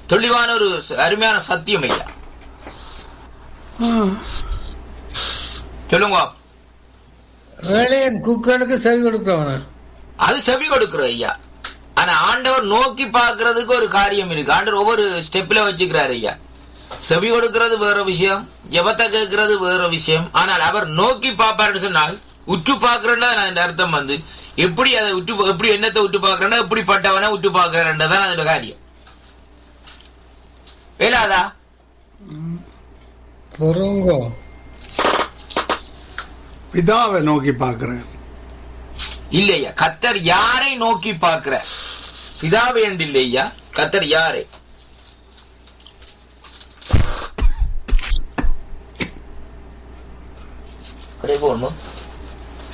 தெளிவான ஒரு ச- அருமையான சத்தியம் ஐயா சொல்லுங்க ஏழையன் குக்களுக்கு செவி கொடுக்கிறவனா அது செவி கொடுக்கிற ஐயா ஆனா ஆண்டவர் நோக்கி பார்க்கிறதுக்கு ஒரு காரியம் இருக்கு ஆண்டவர் ஒவ்வொரு ஸ்டெப்ல வச்சுக்கிறாரு ஐயா செவி கொடுக்கிறது வேற விஷயம் ஜெபத்தை கேட்கறது வேற விஷயம் ஆனால் அவர் நோக்கி பார்ப்பாருன்னு சொன்னால் உற்று பார்க்கிறேன்னா நான் அர்த்தம் வந்து எப்படி அதை உற்று எப்படி என்னத்தை உற்று பார்க்கறேன்னா எப்படிப்பட்டவனை உற்று பார்க்கிறேன்றதான் அதோட காரியம் வேலாதா பொறுங்கோ பிதாவை நோக்கி பார்க்கிறேன் இல்லையா கத்தர் யாரை நோக்கி பார்க்கிறார் பிதாவை என்று இல்லையா கத்தர் யாரை அப்படியே போடணும்